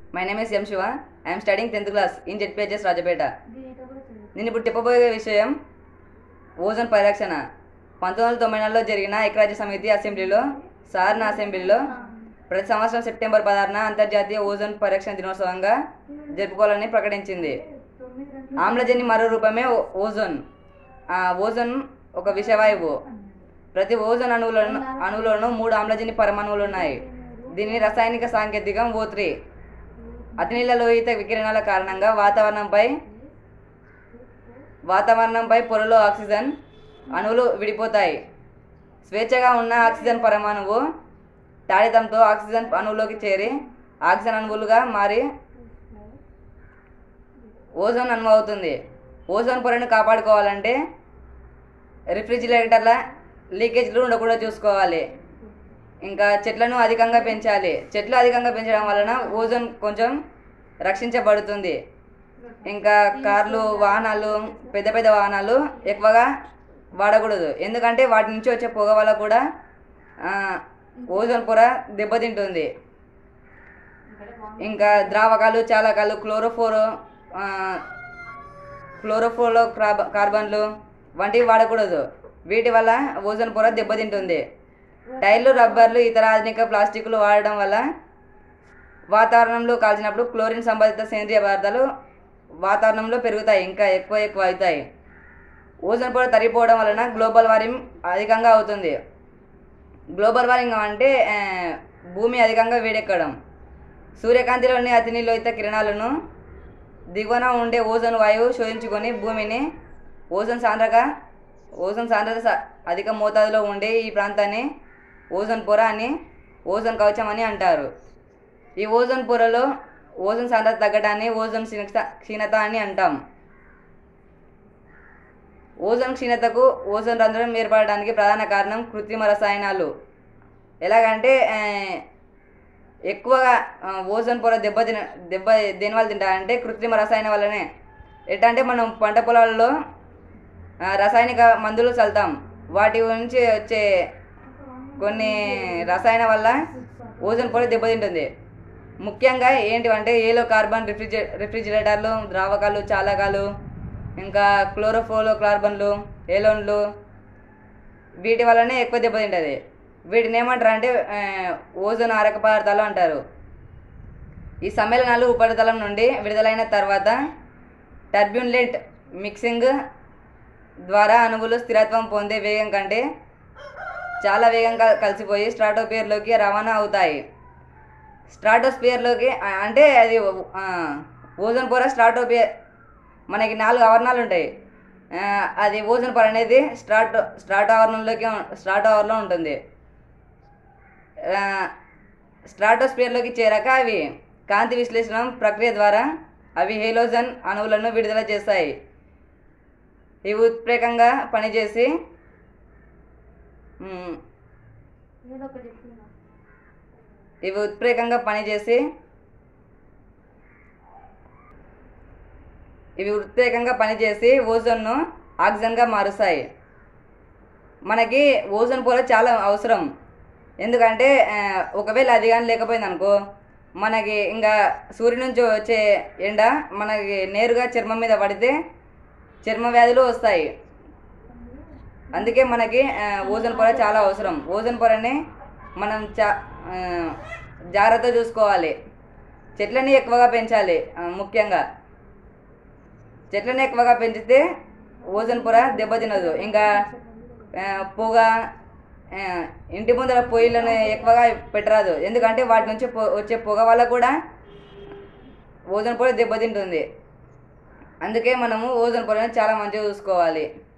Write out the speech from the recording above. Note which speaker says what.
Speaker 1: my name is M Shiva I'm studying tenth class in ZPHS Rajapeta నేను ఇప్పుడు చెప్పబోయే విషయం ఓజోన్ పరిరక్షణ పంతొమ్మిది వందల తొంభై నాలుగులో జరిగిన ఐక్యరాజ్య సమితి అసెంబ్లీలో సాధారణ అసెంబ్లీలో ప్రతి సంవత్సరం సెప్టెంబర్ పదహారున అంతర్జాతీయ ఓజోన్ పరిరక్షణ దినోత్సవంగా జరుపుకోవాలని ప్రకటించింది ఆమ్లజని మరో రూపమే ఓ- ఓజోన్ ఆ ఓజోన్ ఒక విషవాయువు ప్రతి ఓజోన్ అణువులను అణువులోనూ మూడు ఆమ్లజని పరమాణువులు ఉన్నాయి దీని రసాయనిక సాంకేతికం ఓ త్రీ అతినీల లోహిత వికిరణాల కారణంగా వాతావరణంపై వాతావరణంపై పొరలో ఆక్సిజన్ అణువులు విడిపోతాయి స్వేచ్ఛగా ఉన్న ఆక్సిజన్ పరమాణువు తాడితంతో ఆక్సిజన్ అణువులోకి చేరి ఆక్సిజన్ అణువులుగా మారి ఓజోన్ అణువు అవుతుంది ఓజోన్ పొరను కాపాడుకోవాలంటే రిఫ్రిజిరేటర్ల లీకేజ్లు ఉండకుండా చూసుకోవాలి ఇంకా చెట్లను అధికంగా పెంచాలి చెట్లు అధికంగా పెంచడం వలన ఓజోన్ కొంచెం రక్షించబడుతుంది ఇంకా కార్లు వాహనాలు పెద్ద పెద్ద వాహనాలు ఎక్కువగా వాడకూడదు ఎందుకంటే వాటి నుంచి వచ్చే పొగ వల్ల కూడా ఆ, ఓజోన్ పొర దెబ్బతింటుంది ఇంకా ద్రావకాలు చాలకాలు క్లోరోఫోరో ఆ, క్లోరోఫోలో క్రాబ కార్బన్లు వంటివి వాడకూడదు వీటి వల్ల ఓజోన్ పొర దెబ్బతింటుంది టైర్లు రబ్బర్లు ఇతర ఆధునిక ప్లాస్టిక్లు వాడడం వల్ల వాతావరణంలో కాల్చినప్పుడు క్లోరిన్ సంబంధిత సేంద్రియ పదార్థాలు వాతావరణంలో పెరుగుతాయి ఇంకా ఎక్కువ ఎక్కువ అవుతాయి ఓజోన్ పొర తరిగిపోవడం వలన గ్లోబల్ వార్మింగ్ అధికంగా అవుతుంది గ్లోబల్ వార్మింగ్ అంటే ఆ, భూమి అధికంగా వేడెక్కడం సూర్యకాంతిలోని అతి లోహిత కిరణాలను దిగువన ఉండే ఓజోన్ వాయువు శోధించుకొని భూమిని ఓజోన్ సాంద్రత ఓజోన్ సాంద్రత స- అధిక మోతాదులో ఉండే ఈ ప్రాంతాన్ని ఓజోన్ పొర అని ఓజోన్ కవచం అని అంటారు ఈ ఓజోన్ పొరలో ఓజోన్ సాంద్రత తగ్గడాన్ని ఓజోన్ క్షీణత క్షీణత అని అంటాం ఓజోన్ క్షీణతకు ఓజోన్ రంధ్రం ఏర్పడడానికి ప్రధాన కారణం కృత్రిమ రసాయనాలు ఎలాగంటే ఆ, ఎక్కువగా ఆ, ఓజోన్ పొర దెబ్బ తిన దెబ్బ దేనివల్ల తింటారంటే కృత్రిమ రసాయన వల్లనే ఎట్లా అంటే మనం పంట పొలాల్లో ఆ, రసాయనిక మందులు చల్లుతాం వాటి నుంచి వచ్చే కొన్ని రసాయన వల్ల ఓజోన్ పొర దెబ్బతింటుంది ముఖ్యంగా ఏంటివంటే ఏలో కార్బన్ రిఫ్రిజే రిఫ్రిజిరేటర్లు ద్రావకాలు చాలకాలు ఇంకా క్లోరోఫోలో కార్బన్లు ఏలోన్లు వీటి వల్లనే ఎక్కువ దెబ్బతింటుంది వీటిని ఏమంటారు అంటే ఆ, ఓజోన్ ఆరక పదార్థాలు అంటారు ఈ సమ్మేళనాలు ఉపరితలం నుండి విడుదలైన తర్వాత టర్బ్యులెంట్ మిక్సింగ్ ద్వారా అణువులు స్థిరత్వం పొందే వేగం కంటే చాలా వేగంగా కలిసిపోయి స్ట్రాటోపియర్లోకి రవాణా అవుతాయి స్ట్రాటోస్పియర్లోకి ఆ, అంటే అది ఆ, ఓజోన్ పొర స్ట్రాటోపియర్ మనకి నాలుగు ఆవరణాలు ఉంటాయి ఆ, అది ఓజోన్ పొర అనేది స్ట్రాటో స్ట్రాటో ఆవరణంలోకి ఉం- స్ట్రాటో ఆవరణలో ఉంటుంది ఆ, స్ట్రాటోస్పియర్లోకి చేరాక అవి కాంతి విశ్లేషణ ప్రక్రియ ద్వారా అవి హేలోజన్ అణువులను విడుదల చేస్తాయి ఇవి ఉత్ప్రేకంగా పనిచేసి మ్,
Speaker 2: ఏదో ఒకటి చెప్తున్నా
Speaker 1: ఇవి ఉత్ప్రేకంగా పనిచేసి ఇవి ఉత్ప్రేకంగా పనిచేసి ఓజోన్ను ఆక్సిజన్గా మారుస్తాయి మనకి ఓజోన్ పొర చాలా అవసరం ఎందుకంటే ఆ, ఒకవేళ అది కానీ లేకపోయింది అనుకో మనకి ఇంకా సూర్యుడి నుంచి వచ్చే ఎండ మనకి నేరుగా చర్మం మీద పడితే చర్మ వ్యాధులు వస్తాయి అందుకే మనకి ఆ, ఓజోన్ పొర చాలా అవసరం ఓజోన్ పొరని మనం చా ఆ, జాగ్రత్త చూసుకోవాలి చెట్లని ఎక్కువగా పెంచాలి ఆ, ముఖ్యంగా చెట్లను ఎక్కువగా పెంచితే ఓజోన్ పొర దెబ్బతినదు ఇంకా ఆ, పొగ ఆ, ఇంటి ముందర పొయ్యిలను ఎక్కువగా పెట్టరాదు ఎందుకంటే వాటి నుంచి పొ- వచ్చే పొగ వల్ల కూడా ఓజోన్ పొర దెబ్బతింటుంది అందుకే మనము ఓజోన్ పొరను చాలా మంచిగా చూసుకోవాలి